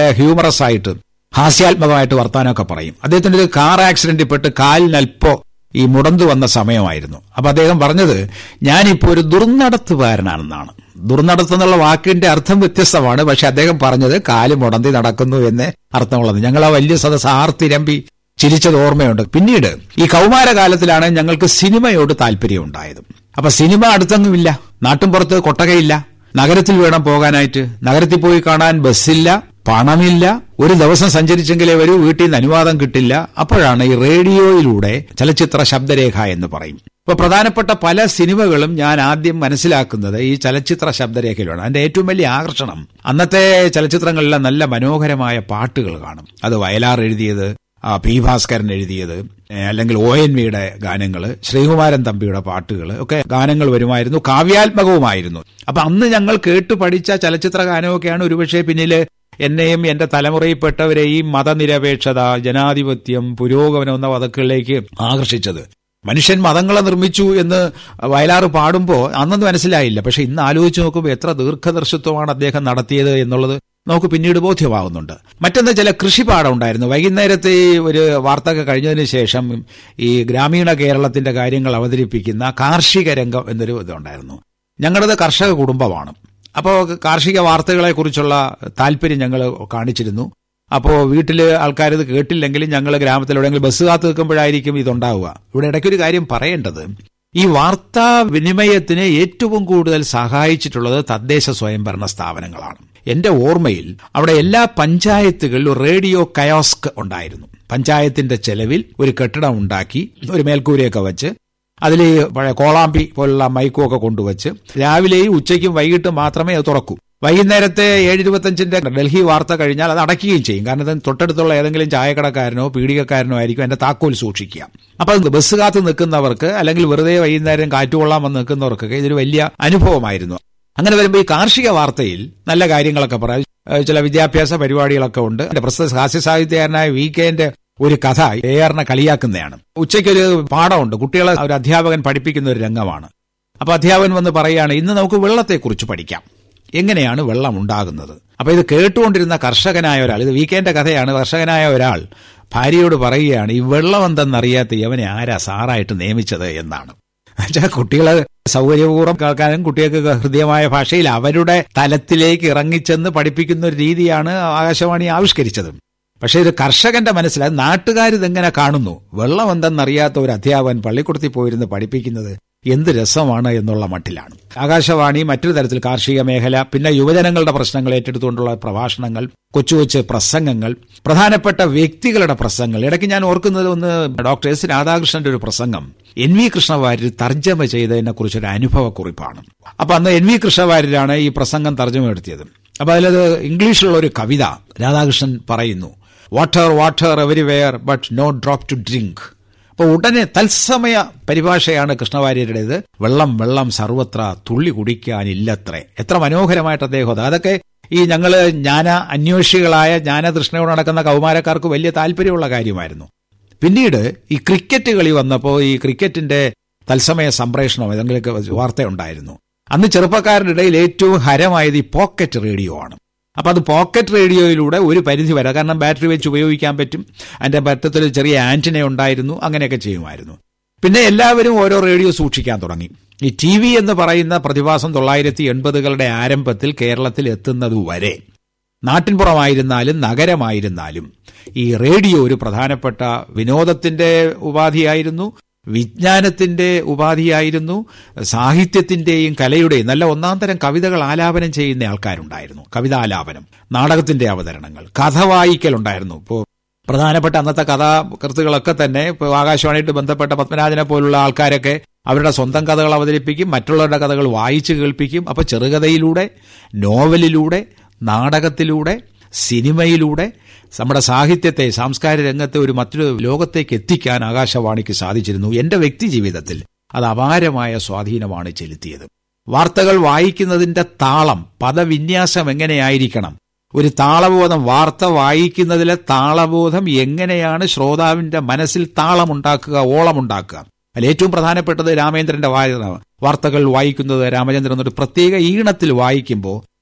humorous ആയിട്ട് ഹാസ്യാത്മകമായിട്ട് വർത്താനമൊക്കെ പറയും അദ്ദേഹത്തിന്റെ ഒരു കാർ ആക്സിഡന്റിൽ പെട്ട് കാലിനൽപ്പോ ഈ മുടന്തു വന്ന സമയമായിരുന്നു അപ്പൊ അദ്ദേഹം പറഞ്ഞത് ഞാനിപ്പോ ഒരു ദുർനടത്തുകാരനാണെന്നാണ് ദുർനടത്ത് എന്നുള്ള വാക്കിന്റെ അർത്ഥം വ്യത്യസ്തമാണ് പക്ഷെ അദ്ദേഹം പറഞ്ഞത് കാല് മുടന്തി നടക്കുന്നു എന്ന് അർത്ഥമുള്ളത് ഞങ്ങൾ ആ വലിയ സദസ് ആർത്തിരമ്പി ചിരിച്ചത് ഓർമ്മയുണ്ട് പിന്നീട് ഈ കൗമാരകാലത്തിലാണ് ഞങ്ങൾക്ക് സിനിമയോട് താല്പര്യം ഉണ്ടായത് അപ്പൊ സിനിമ അടുത്തൊന്നുമില്ല നാട്ടിൻപുറത്ത് കൊട്ടകയില്ല നഗരത്തിൽ വേണം പോകാനായിട്ട് നഗരത്തിൽ പോയി കാണാൻ ബസ്സില്ല പണമില്ല ഒരു ദിവസം സഞ്ചരിച്ചെങ്കിലേ വരൂ വീട്ടിൽ നിന്ന് അനുവാദം കിട്ടില്ല അപ്പോഴാണ് ഈ റേഡിയോയിലൂടെ ചലച്ചിത്ര ശബ്ദരേഖ എന്ന് പറയും ഇപ്പൊ പ്രധാനപ്പെട്ട പല സിനിമകളും ഞാൻ ആദ്യം മനസ്സിലാക്കുന്നത് ഈ ചലച്ചിത്ര ശബ്ദരേഖയിലാണ് അതിന്റെ ഏറ്റവും വലിയ ആകർഷണം അന്നത്തെ ചലച്ചിത്രങ്ങളിലെ നല്ല മനോഹരമായ പാട്ടുകൾ കാണും അത് വയലാർ എഴുതിയത് ആ, പി ഭാസ്കരൻ എഴുതിയത് ഏ, അല്ലെങ്കിൽ ഒ എൻ വിയുടെ ഗാനങ്ങൾ ശ്രീകുമാരൻ തമ്പിയുടെ പാട്ടുകൾ ഒക്കെ ഗാനങ്ങൾ വരുമായിരുന്നു കാവ്യാത്മകവുമായിരുന്നു അപ്പൊ അന്ന് ഞങ്ങൾ കേട്ടു പഠിച്ച ചലച്ചിത്ര ഗാനമൊക്കെയാണ് ഒരുപക്ഷെ പിന്നില് എന്നെയും എന്റെ തലമുറയിൽപ്പെട്ടവരെയും മതനിരപേക്ഷത ജനാധിപത്യം പുരോഗമനം എന്ന വതക്കുകളിലേക്ക് ആകർഷിച്ചത് മനുഷ്യൻ മതങ്ങളെ നിർമ്മിച്ചു എന്ന് വയലാറ് പാടുമ്പോൾ അന്നൊന്നും മനസ്സിലായില്ല പക്ഷെ ഇന്ന് ആലോചിച്ച് നോക്കുമ്പോൾ എത്ര ദീർഘദർശിത്വമാണ് അദ്ദേഹം നടത്തിയത് എന്നുള്ളത് നമുക്ക് പിന്നീട് ബോധ്യമാകുന്നുണ്ട് മറ്റൊന്ന് ചില കൃഷിപാഠം ഉണ്ടായിരുന്നു വൈകുന്നേരത്തെ ഈ ഒരു വാർത്തകൾ കഴിഞ്ഞതിന് ശേഷം ഈ ഗ്രാമീണ കേരളത്തിന്റെ കാര്യങ്ങൾ അവതരിപ്പിക്കുന്ന കാർഷിക രംഗം എന്നൊരു ഇതുണ്ടായിരുന്നു ഞങ്ങളുടേത് കർഷക കുടുംബമാണ് അപ്പോൾ കാർഷിക വാർത്തകളെക്കുറിച്ചുള്ള താല്പര്യം ഞങ്ങൾ കാണിച്ചിരുന്നു അപ്പോൾ വീട്ടിൽ ആൾക്കാർ ഇത് കേട്ടില്ലെങ്കിലും ഞങ്ങൾ ഗ്രാമത്തിൽ എവിടെയെങ്കിലും ബസ് കാത്ത് നിൽക്കുമ്പോഴായിരിക്കും ഇതുണ്ടാവുക ഇവിടെ ഇടയ്ക്കൊരു കാര്യം പറയേണ്ടത് ഈ വാർത്താ വിനിമയത്തിന് ഏറ്റവും കൂടുതൽ സഹായിച്ചിട്ടുള്ളത് തദ്ദേശ സ്വയംഭരണ സ്ഥാപനങ്ങളാണ് എന്റെ ഓർമ്മയിൽ അവിടെ എല്ലാ പഞ്ചായത്തുകളിലും റേഡിയോ കയോസ്ക് ഉണ്ടായിരുന്നു പഞ്ചായത്തിന്റെ ചെലവിൽ ഒരു കെട്ടിടം ഉണ്ടാക്കി ഒരു മേൽക്കൂരയൊക്കെ വെച്ച് അതിൽ പഴയ കോളാമ്പി പോലുള്ള മൈക്കും ഒക്കെ കൊണ്ടുവച്ച് രാവിലെയും ഉച്ചയ്ക്കും വൈകിട്ടും മാത്രമേ അത് തുറക്കൂ വൈകുന്നേരത്തെ ഏഴ് ഇരുപത്തഞ്ചിന്റെ ഡൽഹി വാർത്ത കഴിഞ്ഞാൽ അത് അടയ്ക്കുകയും ചെയ്യും കാരണം ഇത് തൊട്ടടുത്തുള്ള ഏതെങ്കിലും ചായക്കടക്കാരനോ പീടികക്കാരനോ ആയിരിക്കും എന്റെ താക്കോൽ സൂക്ഷിക്കുക അപ്പൊ അത് ബസ് കാത്ത് നിൽക്കുന്നവർക്ക് അല്ലെങ്കിൽ വെറുതെ വൈകുന്നേരം കാറ്റുകൊള്ളാൻ വന്ന് നിൽക്കുന്നവർക്കൊക്കെ ഇതൊരു വലിയ അനുഭവമായിരുന്നു അങ്ങനെ വരുമ്പോൾ ഈ കാർഷിക വാർത്തയിൽ നല്ല കാര്യങ്ങളൊക്കെ പറയാം ഏഹ് ചില വിദ്യാഭ്യാസ പരിപാടികളൊക്കെ ഉണ്ട് എന്റെ പ്രസ്തുത ഹാസ്യ സാഹിത്യകാരനായ വി കെന്റെ ഒരു കഥ എ ആറിനെ കളിയാക്കുന്നതാണ് ഉച്ചയ്ക്കൊരു പാഠമുണ്ട് കുട്ടികളെ ഒരു അധ്യാപകൻ പഠിപ്പിക്കുന്ന ഒരു രംഗമാണ് അപ്പൊ അധ്യാപകൻ വന്ന് പറയുകയാണ് ഇന്ന് നമുക്ക് വെള്ളത്തെക്കുറിച്ച് പഠിക്കാം എങ്ങനെയാണ് വെള്ളം ഉണ്ടാകുന്നത് അപ്പൊ ഇത് കേട്ടുകൊണ്ടിരുന്ന കർഷകനായ ഒരാൾ ഇത് വീക്കെൻഡ് കഥയാണ് കർഷകനായ ഒരാൾ ഭാര്യയോട് പറയുകയാണ് ഈ വെള്ളം എന്തെന്നറിയാത്ത യവനെ ആരാ സാറായിട്ട് നിയമിച്ചത് എന്നാണ് എന്നുവെച്ചാൽ കുട്ടികളെ സൗകര്യപൂർവ്വം കേൾക്കാനും കുട്ടികൾക്ക് ഹൃദയമായ ഭാഷയിൽ അവരുടെ തലത്തിലേക്ക് ഇറങ്ങിച്ചെന്ന് പഠിപ്പിക്കുന്ന ഒരു രീതിയാണ് ആകാശവാണി ആവിഷ്കരിച്ചത് പക്ഷേ ഇത് കർഷകന്റെ മനസ്സിൽ അത് നാട്ടുകാർ ഇതെങ്ങനെ കാണുന്നു വെള്ളം എന്തെന്നറിയാത്ത ഒരു അധ്യാപകൻ പള്ളിക്കൂടത്തിൽ പോയിരുന്ന് പഠിപ്പിക്കുന്നത് എന്ത് രസമാണ് എന്നുള്ള മട്ടിലാണ് ആകാശവാണി മറ്റൊരു തരത്തിൽ കാർഷിക മേഖല പിന്നെ യുവജനങ്ങളുടെ പ്രശ്നങ്ങൾ ഏറ്റെടുത്തുകൊണ്ടുള്ള പ്രഭാഷണങ്ങൾ കൊച്ചു കൊച്ചു പ്രസംഗങ്ങൾ പ്രധാനപ്പെട്ട വ്യക്തികളുടെ പ്രസംഗങ്ങൾ ഇടയ്ക്ക് ഞാൻ ഓർക്കുന്നത് ഒന്ന് ഡോക്ടർ എസ് രാധാകൃഷ്ണന്റെ ഒരു പ്രസംഗം എൻ വി കൃഷ്ണവാര്യർ തർജ്ജമ ചെയ്തതിനെ കുറിച്ചൊരു അനുഭവക്കുറിപ്പാണ് അപ്പൊ അന്ന് എൻ വി കൃഷ്ണവാര്യരാണ് ഈ പ്രസംഗം തർജ്ജമ എടുത്തിയത് അപ്പൊ അതിലത് ഇംഗ്ലീഷിലുള്ള ഒരു കവിത രാധാകൃഷ്ണൻ പറയുന്നു water water everywhere but no drop to drink അപ്പോൾ ഉടനെ തത്സമയ പരിഭാഷയാണ് കൃഷ്ണവാര്യരുടേത് വെള്ളം വെള്ളം സർവത്ര തുള്ളി കുടിക്കാനില്ലത്രേ എത്ര മനോഹരമായിട്ട് അദ്ദേഹം അത് അതൊക്കെ ഈ ഞങ്ങള് ജ്ഞാന അന്വേഷികളായ ജ്ഞാനതൃഷ്ണയോട് നടക്കുന്ന കൗമാരക്കാർക്ക് വലിയ താല്പര്യമുള്ള കാര്യമായിരുന്നു പിന്നീട് ഈ ക്രിക്കറ്റ് കളി വന്നപ്പോൾ ഈ ക്രിക്കറ്റിന്റെ തത്സമയ സംപ്രേഷണം ഏതെങ്കിലുമൊക്കെ വാർത്തയുണ്ടായിരുന്നു അന്ന് ചെറുപ്പക്കാരുടെ ഇടയിൽ ഏറ്റവും ഹരമായത് ഈ പോക്കറ്റ് റേഡിയോ ആണ് അപ്പൊ അത് പോക്കറ്റ് റേഡിയോയിലൂടെ ഒരു പരിധി വരെ കാരണം ബാറ്ററി വെച്ച് ഉപയോഗിക്കാൻ പറ്റും അതിന്റെ പറ്റത്തിൽ ചെറിയ ആന്റിന ഉണ്ടായിരുന്നു അങ്ങനെയൊക്കെ ചെയ്യുമായിരുന്നു പിന്നെ എല്ലാവരും ഓരോ റേഡിയോ സൂക്ഷിക്കാൻ തുടങ്ങി ഈ ടി വി എന്ന് പറയുന്ന പ്രതിഭാസം തൊള്ളായിരത്തി എൺപതുകളുടെ ആരംഭത്തിൽ കേരളത്തിൽ എത്തുന്നതുവരെ നാട്ടിൻപുറമായിരുന്നാലും നഗരമായിരുന്നാലും ഈ റേഡിയോ ഒരു പ്രധാനപ്പെട്ട വിനോദത്തിന്റെ ഉപാധിയായിരുന്നു വിജ്ഞാനത്തിന്റെ ഉപാധിയായിരുന്നു സാഹിത്യത്തിന്റെയും കലയുടെയും നല്ല ഒന്നാം തരം കവിതകൾ ആലാപനം ചെയ്യുന്ന ആൾക്കാരുണ്ടായിരുന്നു കവിതാലാപനം നാടകത്തിന്റെ അവതരണങ്ങൾ കഥ വായിക്കലുണ്ടായിരുന്നു ഇപ്പോൾ പ്രധാനപ്പെട്ട അന്നത്തെ കഥാകൃത്തുകളൊക്കെ തന്നെ ഇപ്പോൾ ആകാശവാണിയായിട്ട് ബന്ധപ്പെട്ട പത്മരാജനെ പോലുള്ള ആൾക്കാരൊക്കെ അവരുടെ സ്വന്തം കഥകൾ അവതരിപ്പിക്കും മറ്റുള്ളവരുടെ കഥകൾ വായിച്ചു കേൾപ്പിക്കും അപ്പൊ ചെറുകഥയിലൂടെ നോവലിലൂടെ നാടകത്തിലൂടെ സിനിമയിലൂടെ നമ്മുടെ സാഹിത്യത്തെ സാംസ്കാരിക രംഗത്തെ ഒരു മറ്റൊരു ലോകത്തേക്ക് എത്തിക്കാൻ ആകാശവാണിക്ക് സാധിച്ചിരുന്നു എന്റെ വ്യക്തി ജീവിതത്തിൽ അത് അപാരമായ സ്വാധീനമാണ് ചെലുത്തിയത് വാർത്തകൾ വായിക്കുന്നതിന്റെ താളം പദവിന്യാസം എങ്ങനെയായിരിക്കണം ഒരു താളബോധം വാർത്ത വായിക്കുന്നതിലെ താളബോധം എങ്ങനെയാണ് ശ്രോതാവിന്റെ മനസ്സിൽ താളമുണ്ടാക്കുക ഓളമുണ്ടാക്കുക അതിൽ ഏറ്റവും പ്രധാനപ്പെട്ടത് രാമേന്ദ്രന്റെ വായന വാർത്തകൾ വായിക്കുന്നത് രാമചന്ദ്രൻ ഒരു പ്രത്യേക ഈണത്തിൽ വായിക്കുമ്പോൾ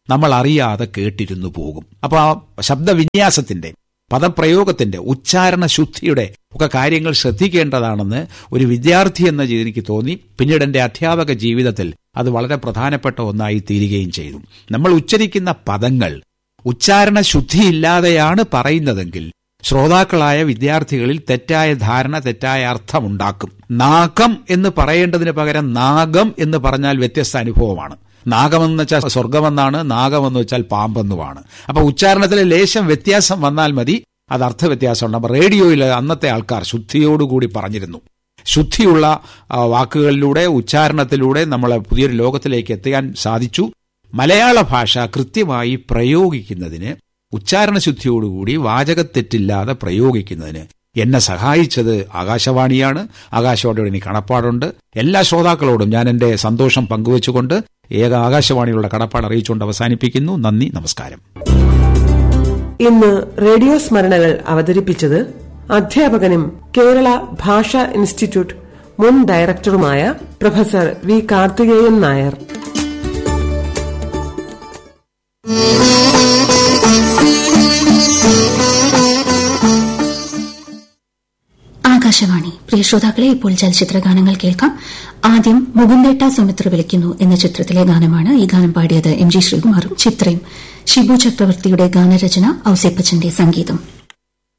നമ്മൾ അറിയാതെ കേട്ടിരുന്നു പോകും അപ്പൊ ആ ശബ്ദവിന്യാസത്തിന്റെ പദപ്രയോഗത്തിന്റെ ഉച്ചാരണ ശുദ്ധിയുടെ ഒക്കെ കാര്യങ്ങൾ ശ്രദ്ധിക്കേണ്ടതാണെന്ന് ഒരു വിദ്യാർത്ഥി എന്ന രീതിയിൽ എനിക്ക് തോന്നി പിന്നീട് എന്റെ അധ്യാപക ജീവിതത്തിൽ അത് വളരെ പ്രധാനപ്പെട്ട ഒന്നായി തീരുകയും ചെയ്തു നമ്മൾ ഉച്ചരിക്കുന്ന പദങ്ങൾ ഉച്ചാരണ ശുദ്ധിയില്ലാതെയാണ് പറയുന്നതെങ്കിൽ ശ്രോതാക്കളായ വിദ്യാർത്ഥികളിൽ തെറ്റായ ധാരണ തെറ്റായ അർത്ഥമുണ്ടാക്കും നാഗം എന്ന് പറയേണ്ടതിന് പകരം നാഗം എന്ന് പറഞ്ഞാൽ വ്യത്യസ്ത അനുഭവമാണ് നാഗമെന്ന് വെച്ചാൽ സ്വർഗമെന്നാണ് നാഗമെന്ന് വെച്ചാൽ പാമ്പെന്നുമാണ് അപ്പൊ ഉച്ചാരണത്തിലെ ലേശം വ്യത്യാസം വന്നാൽ മതി അത് അർത്ഥവ്യത്യാസമുണ്ട് അപ്പൊ റേഡിയോയിൽ അന്നത്തെ ആൾക്കാർ ശുദ്ധിയോടുകൂടി പറഞ്ഞിരുന്നു ശുദ്ധിയുള്ള വാക്കുകളിലൂടെ ഉച്ചാരണത്തിലൂടെ നമ്മളെ പുതിയൊരു ലോകത്തിലേക്ക് എത്തിക്കാൻ സാധിച്ചു മലയാള ഭാഷ കൃത്യമായി പ്രയോഗിക്കുന്നതിന് ഉച്ചാരണശുദ്ധിയോടുകൂടി വാചകത്തെറ്റില്ലാതെ പ്രയോഗിക്കുന്നതിന് എന്നെ സഹായിച്ചത് ആകാശവാണിയാണ് ആകാശവാണിയോട് എനിക്ക് കടപ്പാടുണ്ട് എല്ലാ ശ്രോതാക്കളോടും ഞാൻ എന്റെ സന്തോഷം പങ്കുവച്ചുകൊണ്ട് ഏക ആകാശവാണിയുടെ കടപ്പാട് അറിയിച്ചുകൊണ്ട് അവസാനിപ്പിക്കുന്നു നന്ദി നമസ്കാരം ഇന്ന് റേഡിയോ സ്മരണകൾ അവതരിപ്പിച്ചത് അധ്യാപകനും കേരള ഭാഷാ ഇൻസ്റ്റിറ്റ്യൂട്ട് മുൻ ഡയറക്ടറുമായ പ്രൊഫസർ വി കാർത്തികേയൻ നായർ ആകാശവാണി പ്രിയ ശ്രോതാക്കളെ ഇപ്പോൾ ചലച്ചിത്ര ഗാനങ്ങൾ കേൾക്കാം ആദ്യം മുകുന്ദേട്ട സുമിത്ര വിളിക്കുന്നു എന്ന ചിത്രത്തിലെ ഗാനമാണ് ഈ ഗാനം പാടിയത് എം ജി ശ്രീകുമാറും ചിത്രയും ഷിബു ചക്രവർത്തിയുടെ ഗാനരചന ഔസേപ്പച്ചന്റെ സംഗീതം